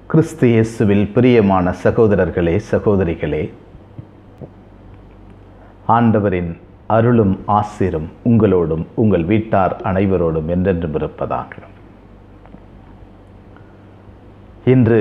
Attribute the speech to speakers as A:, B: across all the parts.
A: கிறிஸ்து இயேசுவில் பிரியமான சகோதரர்களே சகோதரிகளே ஆண்டவரின் அருளும் ஆசிரும் உங்களோடும் உங்கள் வீட்டார் அனைவரோடும் என்றென்றும் இருப்பதாக இன்று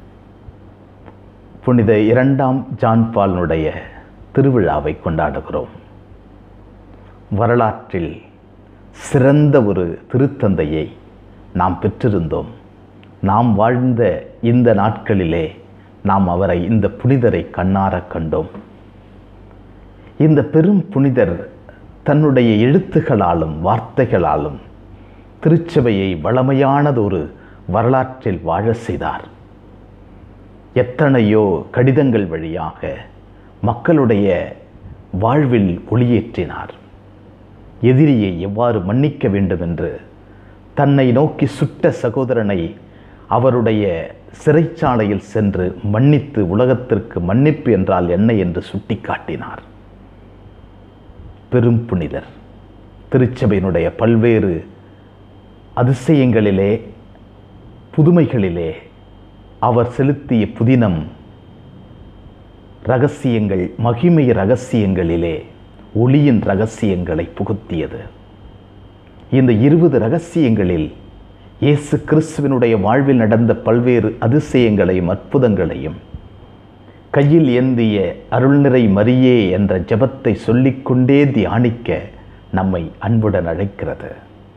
A: புனித இரண்டாம் ஜான் பால்னுடைய திருவிழாவை கொண்டாடுகிறோம் வரலாற்றில் சிறந்த ஒரு திருத்தந்தையை நாம் பெற்றிருந்தோம் நாம் வாழ்ந்த இந்த நாட்களிலே நாம் அவரை இந்த புனிதரை கண்ணார கண்டோம் இந்த பெரும் புனிதர் தன்னுடைய எழுத்துகளாலும் வார்த்தைகளாலும் திருச்சபையை வளமையானதொரு வரலாற்றில் வாழ செய்தார் எத்தனையோ கடிதங்கள் வழியாக மக்களுடைய வாழ்வில் ஒளியேற்றினார் எதிரியை எவ்வாறு மன்னிக்க வேண்டும் என்று தன்னை நோக்கி சுட்ட சகோதரனை அவருடைய சிறைச்சாலையில் சென்று மன்னித்து உலகத்திற்கு மன்னிப்பு என்றால் என்ன என்று சுட்டிக்காட்டினார் பெரும் புனிதர் திருச்சபையினுடைய பல்வேறு அதிசயங்களிலே புதுமைகளிலே அவர் செலுத்திய புதினம் ரகசியங்கள் மகிமை ரகசியங்களிலே ஒளியின் ரகசியங்களை புகுத்தியது இந்த இருபது ரகசியங்களில் இயேசு கிறிஸ்துவினுடைய வாழ்வில் நடந்த பல்வேறு அதிசயங்களையும் அற்புதங்களையும் கையில் ஏந்திய அருள்நிறை மரியே என்ற ஜபத்தை சொல்லிக்கொண்டே தியானிக்க நம்மை அன்புடன் அழைக்கிறது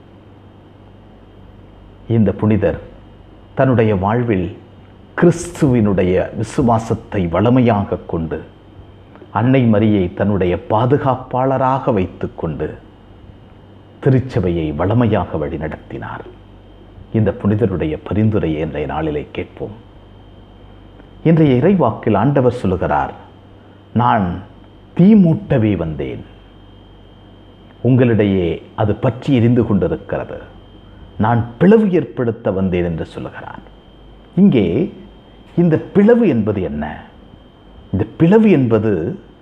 A: இந்த புனிதர் தன்னுடைய வாழ்வில் கிறிஸ்துவினுடைய விசுவாசத்தை வளமையாக கொண்டு அன்னை மரியை தன்னுடைய பாதுகாப்பாளராக வைத்துக்கொண்டு திருச்சபையை வளமையாக வழிநடத்தினார் இந்த புனிதருடைய பரிந்துரையை இன்றைய நாளிலே கேட்போம் இன்றைய இறைவாக்கில் ஆண்டவர் சொல்லுகிறார் நான் தீமூட்டவே வந்தேன் உங்களிடையே அது பற்றி எரிந்து கொண்டிருக்கிறது நான் பிளவு ஏற்படுத்த வந்தேன் என்று சொல்லுகிறார் இங்கே இந்த பிளவு என்பது என்ன இந்த பிளவு என்பது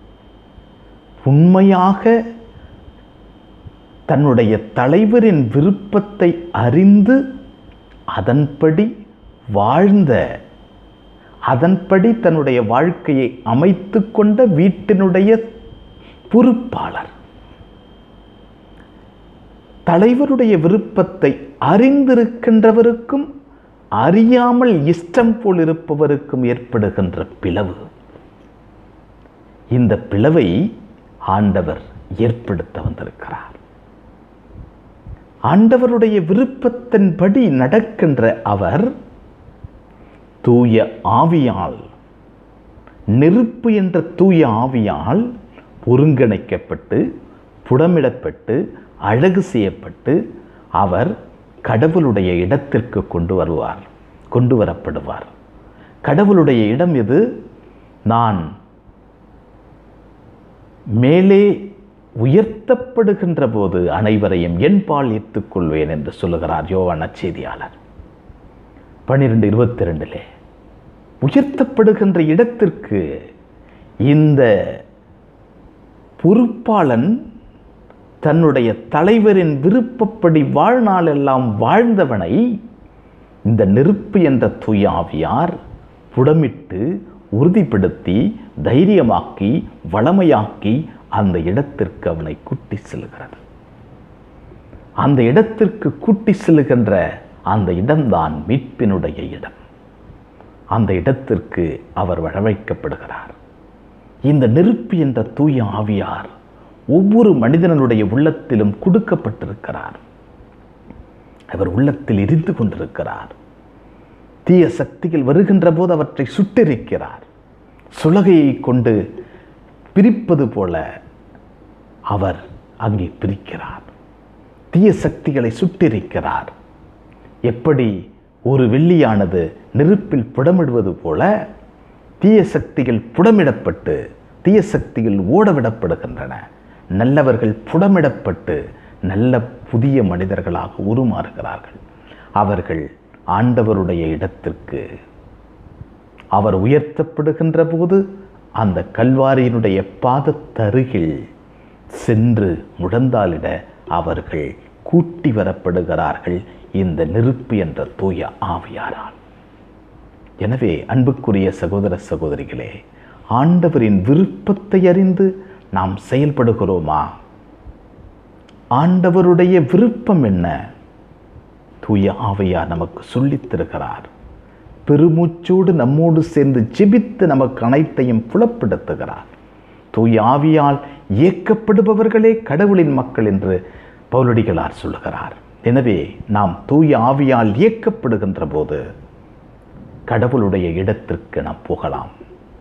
A: உண்மையாக தன்னுடைய தலைவரின் விருப்பத்தை அறிந்து அதன்படி வாழ்ந்த அதன்படி தன்னுடைய வாழ்க்கையை அமைத்து கொண்ட வீட்டினுடைய பொறுப்பாளர் தலைவருடைய விருப்பத்தை அறிந்திருக்கின்றவருக்கும் அறியாமல் இஷ்டம் போல் இருப்பவருக்கும் ஏற்படுகின்ற பிளவு இந்த பிளவை ஆண்டவர் ஏற்படுத்த வந்திருக்கிறார் ஆண்டவருடைய விருப்பத்தின்படி நடக்கின்ற அவர் தூய ஆவியால் நெருப்பு என்ற தூய ஆவியால் ஒருங்கிணைக்கப்பட்டு புடமிடப்பட்டு அழகு செய்யப்பட்டு அவர் கடவுளுடைய இடத்திற்கு கொண்டு வருவார் கொண்டு வரப்படுவார் கடவுளுடைய இடம் எது நான் மேலே உயர்த்தப்படுகின்ற போது அனைவரையும் என்பால் ஏற்றுக்கொள்வேன் என்று சொல்லுகிறார் யோவான செய்தியாளர் பன்னிரெண்டு இருபத்தி ரெண்டிலே உயர்த்தப்படுகின்ற இடத்திற்கு இந்த பொறுப்பாளன் தன்னுடைய தலைவரின் விருப்பப்படி வாழ்நாளெல்லாம் வாழ்ந்தவனை இந்த நெருப்பு என்ற தூயாவியார் புடமிட்டு உறுதிப்படுத்தி தைரியமாக்கி வளமையாக்கி அந்த இடத்திற்கு அவனை கூட்டி செல்கிறது அந்த இடத்திற்கு கூட்டி செல்கின்ற அந்த இடம்தான் மீட்பினுடைய இடம் அந்த இடத்திற்கு அவர் வரவைக்கப்படுகிறார் இந்த நெருப்பு என்ற தூய ஆவியார் ஒவ்வொரு மனிதனுடைய உள்ளத்திலும் கொடுக்கப்பட்டிருக்கிறார் அவர் உள்ளத்தில் எரிந்து கொண்டிருக்கிறார் தீய சக்திகள் வருகின்ற போது அவற்றை சுட்டெரிக்கிறார் சுலகையை கொண்டு பிரிப்பது போல அவர் அங்கே பிரிக்கிறார் தீய சக்திகளை சுட்டெரிக்கிறார் எப்படி ஒரு வெள்ளியானது நெருப்பில் புடமிடுவது போல தீய சக்திகள் புடமிடப்பட்டு தீய சக்திகள் ஓடவிடப்படுகின்றன நல்லவர்கள் புடமிடப்பட்டு நல்ல புதிய மனிதர்களாக உருமாறுகிறார்கள் அவர்கள் ஆண்டவருடைய இடத்திற்கு அவர் உயர்த்தப்படுகின்ற போது அந்த கல்வாரியினுடைய பாதத்தருகில் சென்று முழந்தாளிட அவர்கள் கூட்டி வரப்படுகிறார்கள் இந்த நெருப்பு என்ற தூய ஆவியாரால் எனவே அன்புக்குரிய சகோதர சகோதரிகளே ஆண்டவரின் விருப்பத்தை அறிந்து நாம் செயல்படுகிறோமா ஆண்டவருடைய விருப்பம் என்ன தூய ஆவையார் நமக்கு சொல்லித் தருகிறார் பெருமூச்சோடு நம்மோடு சேர்ந்து ஜெபித்து நமக்கு அனைத்தையும் புலப்படுத்துகிறார் தூய ஆவியால் இயக்கப்படுபவர்களே கடவுளின் மக்கள் என்று பவுலடிகளார் சொல்லுகிறார் எனவே நாம் தூய ஆவியால் இயக்கப்படுகின்ற போது கடவுளுடைய இடத்திற்கு நாம் போகலாம்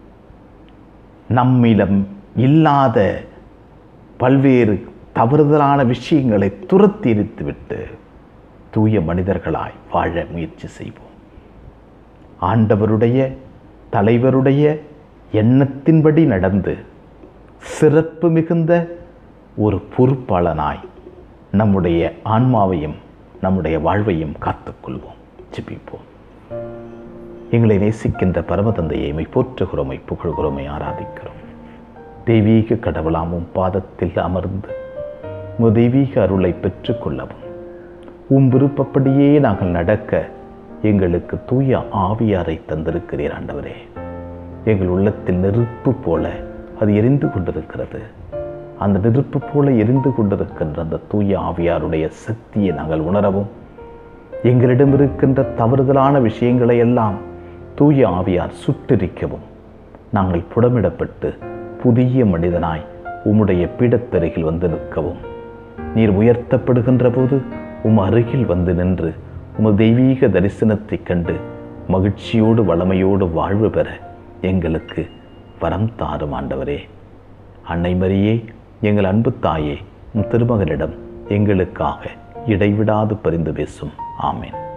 A: நம்மிடம் இல்லாத பல்வேறு தவறுதலான விஷயங்களை துரத்தி எரித்துவிட்டு தூய மனிதர்களாய் வாழ முயற்சி செய்வோம் ஆண்டவருடைய தலைவருடைய எண்ணத்தின்படி நடந்து சிறப்பு மிகுந்த ஒரு பொறுப்பாளனாய் நம்முடைய ஆன்மாவையும் நம்முடைய வாழ்வையும் காத்துக்கொள்வோம் ஜெபிப்போம் எங்களை நேசிக்கின்ற பரமதந்தையை மை போற்றுகிறோமை புகழ்கிறோமை ஆராதிக்கிறோம் தெய்வீக கடவுளாமும் பாதத்தில் அமர்ந்து உம் தெய்வீக அருளை பெற்றுக்கொள்ளவும் உம் விருப்பப்படியே நாங்கள் நடக்க எங்களுக்கு தூய ஆவியாரை தந்திருக்கிறீர் ஆண்டவரே எங்கள் உள்ளத்தில் நெருப்பு போல அது எரிந்து கொண்டிருக்கிறது அந்த நெருப்பு போல எரிந்து கொண்டிருக்கின்ற அந்த தூய ஆவியாருடைய சக்தியை நாங்கள் உணரவும் எங்களிடம் இருக்கின்ற தவறுதலான விஷயங்களை எல்லாம் தூய ஆவியார் சுட்டெரிக்கவும் நாங்கள் புடமிடப்பட்டு புதிய மனிதனாய் உம்முடைய பீடத்தருகில் வந்து நிற்கவும் நீர் உயர்த்தப்படுகின்ற போது உம் அருகில் வந்து நின்று உமது தெய்வீக தரிசனத்தைக் கண்டு மகிழ்ச்சியோடு வளமையோடு வாழ்வு பெற எங்களுக்கு வரம் தாரும் ஆண்டவரே அன்னை மரியே எங்கள் அன்பு தாயே உம் திருமகனிடம் எங்களுக்காக இடைவிடாது பரிந்து பேசும் ஆமேன்